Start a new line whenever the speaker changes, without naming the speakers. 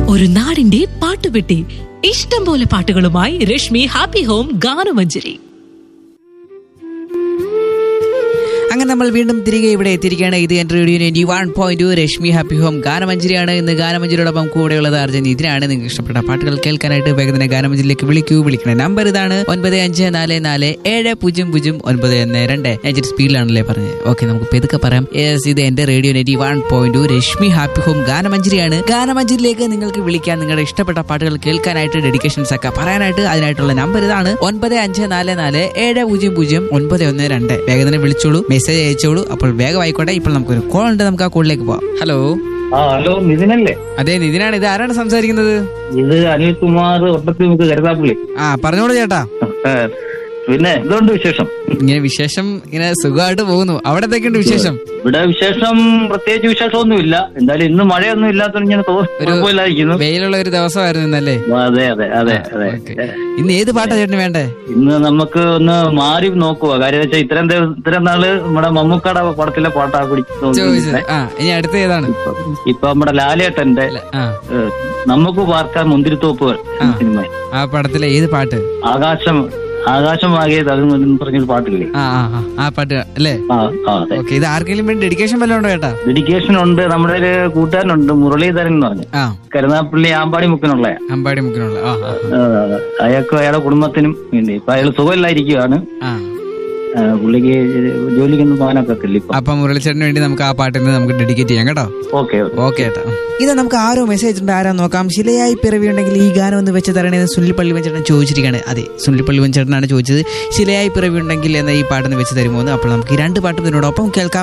ഒരു നാടിന്റെ പാട്ടുപെട്ടി ഇഷ്ടം പോലെ പാട്ടുകളുമായി രശ്മി ഹാപ്പി ഹോം ഗാനമഞ്ജരി
അങ്ങനെ നമ്മൾ വീണ്ടും തിരികെ ഇവിടെ എത്തിയിരിക്കുകയാണ് ഇത് എൻ്റെ radio ninety one point Rashmi happy home ഗാനമഞ്ജരിയാണ് ഇന്ന് ഗാനമഞ്ജരിയോടൊപ്പം കൂടെയുള്ളത് അർജൻ ഇതിനാണ് നിങ്ങൾക്ക് ഇഷ്ടപ്പെട്ട പാട്ടുകൾ കേൾക്കാനായിട്ട് വേഗം തന്നെ ഗാനമഞ്ജരിയിലേക്ക് വിളിക്കൂ വിളിക്കണേ നമ്പർ ഇതാണ് ഒൻപത് അഞ്ച് നാല് നാല് ഏഴ് പൂജ്യം പൂജ്യം ഒൻപത് ഒന്ന് രണ്ട് ഞാൻ ഇച്ചിരി സ്പീഡിലാണല്ലേ പറഞ്ഞത് ഓക്കെ നമുക്ക് പെതുക്കെ പറയാം യെസ് ഇത് എൻ്റെ radio ninety one point Rashmi happy home ഗാനമഞ്ജരിയാണ് ഗാനമഞ്ജരിയിലേക്ക് നിങ്ങൾക്ക് വിളിക്കാൻ നിങ്ങളുടെ ഇഷ്ടപ്പെട്ട പാട്ടുകൾ കേൾക്കാനായിട്ട് ഡെഡിക്കേഷൻസ് ഒക്കെ പറയാനായിട്ട് അതിനായിട്ടുള്ള നമ്പർ ഇതാണ് ഒൻപത് അഞ്ച് നാല് നാല് ഏഴ് പൂജ്യം പൂജ്യം ഒൻപത് ഒന്ന് രണ്ട് വേഗം തന്നെ വിളിച്ചോളൂ മെസ്സേജ് അയച്ചോളൂ അപ്പോൾ വേഗം ആയിക്കോട്ടെ ഇപ്പോൾ നമുക്കൊരു കോൾ ഉണ്ട് നമുക്ക് ആ കോളിലേക്ക് പോവാം ഹലോ
ആ ഹലോ നിതിനല്ലേ
അതെ നിതിനാണ് ഇത് ആരാണ് സംസാരിക്കുന്നത്
ഇത് അനിൽകുമാർ ഒട്ടത്തി നമുക്ക് കരുതാപ്പള്ളി
ആ പറഞ്ഞോളൂ ചേട്ടാ
ഏ, പിന്നെ എന്തുകൊണ്ട് വിശേഷം
ഇങ്ങനെ വിശേഷം ഇങ്ങനെ സുഖമായിട്ട് പോകുന്നു അവിടെ എന്തൊക്കെയുണ്ട് വിശേഷം
ഇവിടെ വിശേഷം പ്രത്യേകിച്ച് വിശേഷമൊന്നുമില്ല എന്തായാലും ഇന്ന് മഴയൊന്നും ഇല്ലാത്തതുകൊണ്ട് ഞാൻ കുഴപ്പമില്ലായിരിക്കുന്നു
വെയിലുള്ള ഒരു ദിവസമായിരുന്നു ഇന്നല്ലേ
അതെ അതെ അതെ അതെ
ഓക്കേ. ഇന്ന് ഏത് പാട്ടാ ചേട്ടന് വേണ്ടേ
ഇന്ന് നമുക്ക് ഒന്ന് മാറി നോക്കുക കാര്യം വെച്ചാൽ ഇത്രയും ദിവ- ഇത്രയും നാള് നമ്മുടെ മമ്മൂക്കട പടത്തിലെ പാട്ടാ കൂടി
ചോദിച്ചത് ആ ഇനി അടുത്ത ഏതാണ്
ഇപ്പൊ നമ്മുടെ ലാലേട്ടന്റെ
ആ
ഏ, നമുക്ക് പാർക്കാൻ മുന്തിരിത്തോപ്പുകൾ എന്ന സിനിമ
ആ പടത്തിലെ ഏത് പാട്ട്
ആകാശം ആകാശമാകിയത് അത് പറഞ്ഞൊരു പാട്ടില്ലേ
ആ ആ ആ, ആ പാട്ട് അല്ലേ
ആ ആ അതെ
ഓക്കെ ഇത് ആർക്കെങ്കിലും വേണ്ടി ഡെഡിക്കേഷൻ വല്ലതും ഉണ്ടോ ചേട്ടാ
ഡെഡിക്കേഷൻ ഉണ്ട് നമ്മുടെ ഒരു കൂട്ടുകാരനുണ്ട് മുരളീധരൻ എന്ന് പറഞ്ഞു
ആ
കരുനാപ്പള്ളി ആമ്പാടി മുക്കിനുള്ള
അമ്പാടി മുക്കിനുള്ള ആ ആ,
അയാൾക്കും അയാളുടെ കുടുംബത്തിനും വേണ്ടി ഇപ്പൊ അയാൾ സുഖമില്ലായിരിക്കുവാണ്
ആ
ആ, പുള്ളിക്ക് ജോലിക്കൊന്നും പോകാനൊക്കെ ഇല്ല ഇപ്പൊ
അപ്പൊ മുരളിച്ചേട്ടന് വേണ്ടി നമുക്ക് ആ പാട്ടിന് നമുക്ക് ഡെഡിക്കേറ്റ് ചെയ്യാം കേട്ടോ
ഓക്കെ
ഓക്കെ ഏട്ടാ ഇത് നമുക്ക് ആരോ മെസ്സേജ് ഉണ്ട് ആരാ നോക്കാം ശിലയായി പിറവി ഉണ്ടെങ്കിൽ ഈ ഗാനം ഒന്ന് വെച്ച് തരണേന്ന് സുനിൽ പള്ളി വെഞ്ചേട്ടൻ ചോദിച്ചിരിക്കുകയാണ് അതെ സുനിൽ പള്ളി വെഞ്ചേട്ടനാണ് ചോദിച്ചത് ശിലയായി പിറവി ഉണ്ടെങ്കിൽ എന്ന ഈ പാട്ടൊന്ന് വെച്ച് തരുമോ എന്ന് അപ്പോൾ നമുക്ക് ഈ രണ്ട് പാട്ടും ഇതിനോടൊപ്പം കേൾക്കാം